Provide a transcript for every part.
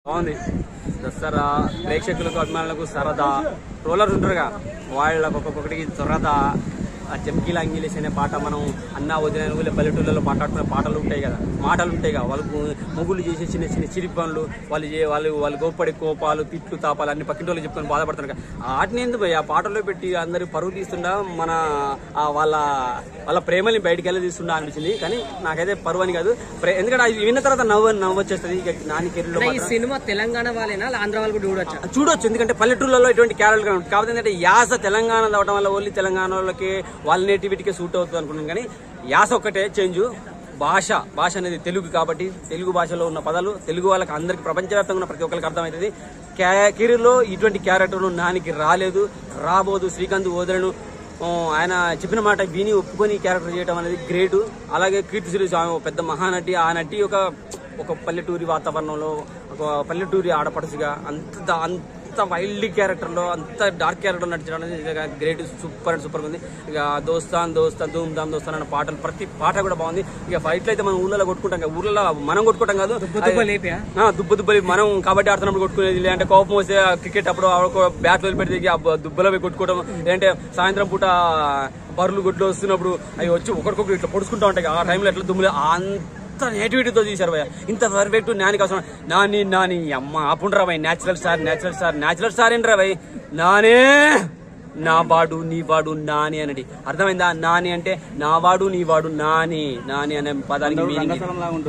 బాగుంది దసరా ప్రేక్షకులకు అభిమానులకు సరదా రోలర్స్ ఉంటారుగా వాళ్ళకు ఒక్కొక్కటికి సరదా ఆ చెంకీల అంగిలేస్ అనే పాట మనం అన్న వదిన ఊళ్ళో పల్లెటూళ్ళలో మాట్లాడుకునే పాటలు ఉంటాయి కదా మాటలు ఉంటాయి కదా వాళ్ళకు మొగులు చేసే చిన్న చిన్న చిరి పనులు వాళ్ళు చే వాళ్ళు వాళ్ళు గోపడి కోపాలు తిట్లు తాపాలు అన్ని పక్కింటి వాళ్ళు చెప్పుకొని బాధపడతారు కదా వాటిని ఎందుకు భయ్ ఆ పాటల్లో పెట్టి అందరి పరువు తీస్తుండా మన ఆ వాళ్ళ వాళ్ళ ప్రేమని బయటికి వెళ్ళి తీస్తుండా అనిపించింది కానీ నాకైతే పరువు అని కాదు ప్రే- ఎందుకంటే అది విన్న తర్వాత నవ్వు నవ్వు వచ్చేస్తుంది ఇక నాని కెరీర్లో ఈ మాత్రం సినిమా తెలంగాణ వాళ్ళేనా లేదా ఆంధ్ర వాళ్ళు కూడా చూడొచ్చా చూడొచ్చు ఎందుకంటే పల్లెటూళ్ళలో ఇటువంటి క్యారెక్టర్ ఉంటుంది కాకపోతే ఏంటంటే యాస తెలంగాణ అవడం వల్ల ఓన్లీ తెలంగాణ వాళ్ళకి వాళ్ళ నేటివిటీకే సూట్ అవుతుంది అనుకున్నాను కానీ యాస ఒక్కటే చేంజ్ భాష భాష అనేది తెలుగు కాబట్టి తెలుగు భాషలో ఉన్న పదాలు తెలుగు వాళ్ళకి అందరికి ప్రపంచవ్యాప్తంగా ఉన్న ప్రతి ఒక్కరికి అర్థమవుతుంది కెరీర్లో ఇటువంటి క్యారెక్టర్లు నానికి రాలేదు రాబోదు శ్రీకాంత్ ఓదరను ఆ, ఆయన చెప్పిన మాట విని ఒప్పుకొని క్యారెక్టర్ చేయడం అనేది గ్రేట్ అలాగే కీర్తి సురేష్ ఆమె ఒక పెద్ద మహానటి ఆ నటి ఒక ఒక పల్లెటూరి వాతావరణంలో ఒక పల్లెటూరి ఆడపడుచుగా అంత అంత వైల్డ్ క్యారెక్టర్లో అంత డార్క్ క్యారెక్టర్ నటించడం అనేది నిజంగా గ్రేట్ సూపర్ అండ్ సూపర్ ఉంది ఇక దోస్తాన్ దోస్తాన్ ధూమ్ ధామ్ దోస్తాన్ అన్న పాటలు ప్రతి పాట కూడా బాగుంది ఇక ఫైట్లు అయితే మనం ఊళ్ళలో కొట్టుకుంటాం కదా ఊర్లలో మనం కొట్టుకుంటాం కాదు దుబ్బ లేపా ఆ, దుబ్బ దుబ్బలి మనం కబడ్డీ ఆడుతున్నప్పుడు కొట్టుకునేది లేదంటే కోపం వస్తే క్రికెట్ అప్పుడు బ్యాట్ వదిలిపెడితే ఇక ఆ బ- దుబ్బలో పోయి కొట్టుకోవడం లేదంటే సాయంత్రం పూట బర్రెలు గుడ్లు వస్తున్నప్పుడు అవి వచ్చి ఒకరికొకరు ఇట్లా పొడుచుకుంటా ఉంటాయి ఆ టైంలో ఎట్లా దుమ్ములు అంత నేటివిటీతో తీశారు భయ ఇంత పర్ఫెక్ట్ నానికి అవసరం నాని నాని అమ్మ ఆపుండ్రా భయ్ natural star natural star natural star ఏంట్రా భయ్ నానే నా వాడు నీ వాడు నాని అనడి అర్థమైందా నాని అంటే నా వాడు నీ వాడు నాని నాని అనే పదానికి మీనింగ్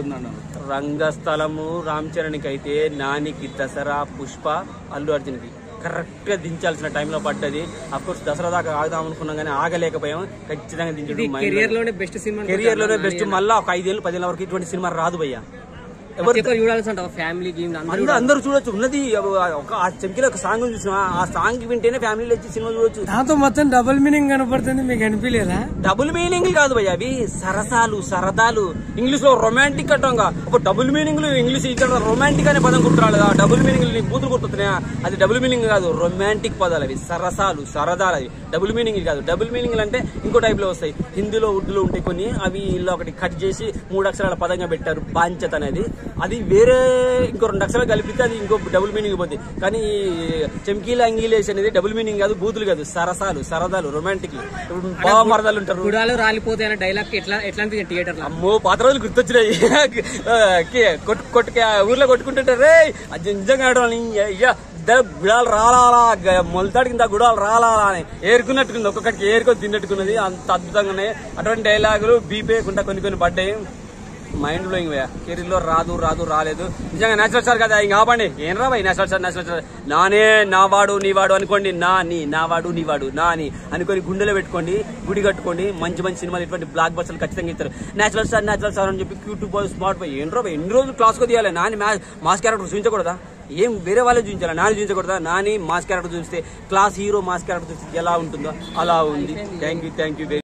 రంగస్థలము రామ్ చరణ్కి అయితే నానికి దసరా పుష్ప అల్లు అర్జున్కి కరెక్ట్ గా దించాల్సిన టైంలో పడ్డది అఫ్ కోర్స్ దసరా దాకా ఆగుదాం అనుకున్నాం కానీ ఆగలేకపోయాం ఖచ్చితంగా దించడం కెరియర్ లోనే బెస్ట్ సినిమా కెరియర్ లోనే బెస్ట్ మళ్ళా ఒక ఐదేళ్ళు పదేళ్ళ వరకు ఇటువంటి సినిమా రాదు భయ్య ఎవరు ఎక్కువ చూడాల్సి ఉంటుంది ఫ్యామిలీ గేమ్ అందరూ అందరూ అందరూ చూడొచ్చు ఉన్నది ఒక ఆ చెంకిలో ఒక సాంగ్ చూసిన ఆ సాంగ్ వింటేనే ఫ్యామిలీలో వచ్చి సినిమా చూడొచ్చు దాంతో మొత్తం డబుల్ మీనింగ్ కనపడుతుంది మీకు అనిపించలేదా డబుల్ మీనింగ్ కాదు భయ్య అవి సరసాలు సరదాలు ఇంగ్లీష్ లో రొమాంటిక్ అంటాంగా ఒక డబుల్ మీనింగ్ ఇంగ్లీష్ ఇక్కడ రొమాంటిక్ అనే పదం గుర్తురాలేదా డబుల్ మీనింగ్ నీ బూతులు గుర్తున్నాయా అది డబుల్ మీనింగ్ కాదు రొమాంటిక్ పదాలు అవి సరసాలు సరదాలు అవి డబుల్ మీనింగ్ కాదు డబుల్ మీనింగ్ అంటే ఇంకో టైప్ లో వస్తాయి హిందీలో ఉర్దూలో ఉంటాయి కొన్ని అవి ఇలా ఒకటి కట్ చేసి మూడు అక్షరాల పదంగా పెట్టారు బాంచత్ అనేది అది వేరే ఇంకో రెండు అక్షరాలు కలిపితే అది ఇంకో డబుల్ మీనింగ్ పోతుంది కానీ చెంకీల అంగీలేసి అనేది డబుల్ మీనింగ్ కాదు బూతులు కాదు సరసాలు సరదాలు రొమాంటిక్ బావ మరదలు ఉంటారు గుడాలు రాలిపోతే అనే డైలాగ్ ఎట్లా ఎట్లా అనిపించింది థియేటర్ లో అమ్మో పాత రోజులు గుర్తొచ్చినాయి ఆ, కే- కొట్టు కొట్టుకే ఊర్లో కొట్టుకుంటుంటారు రే అది నిజంగా ఆడవాళ్ళని, అయ్యా ద- గుడాలు రాలాలా గ- మొలతాడి కింద గుడాలు రాలాలా అని ఏరుకున్నట్టుకుంది ఒక్కొక్కటికి ఏరుకొని తిన్నట్టుకున్నది అంత అద్భుతంగా ఉన్నాయి అటువంటి డైలాగులు బీపేయకుండా కొన్ని కొన్ని పడ్డాయి మైండ్ బ్లోయింగ్ కెరీర్ లో రాదు రాదు రాలేదు నిజంగా నేచురల్ స్టార్ కదా ఇంకా ఆపండి ఏం రా భయ్ నేచురల్ స్టార్ నేచురల్ స్టార్ నానే నా వాడు నీ వాడు అనుకోండి నా నీ నా వాడు నీ వాడు నా అని అనుకొని గుండెలో పెట్టుకోండి గుడి కట్టుకోండి మంచి మంచి సినిమాలు ఇటువంటి బ్లాక్ బస్టర్లు ఖచ్చితంగా ఇస్తారు నేచురల్ స్టార్ నేచురల్ స్టార్ అని చెప్పి క్యూట్ బాయ్ స్మార్ట్ బాయ్ ఏం రా భయ్ ఎన్ని రోజులు క్లాస్ కు తీయాలి నాని మ్యా- మాస్ క్యారెక్టర్ చూపించకూడదా ఏం వేరే వాళ్ళు చూపించాలి నాని చూపించకూడదా నాని మాస్ క్యారెక్టర్ చూస్తే క్లాస్ హీరో మాస్ క్యారెక్టర్ చూస్తే ఎలా ఉంటుందో అలా ఉంది థ్యాంక్ యూ థ్యాంక్ యూ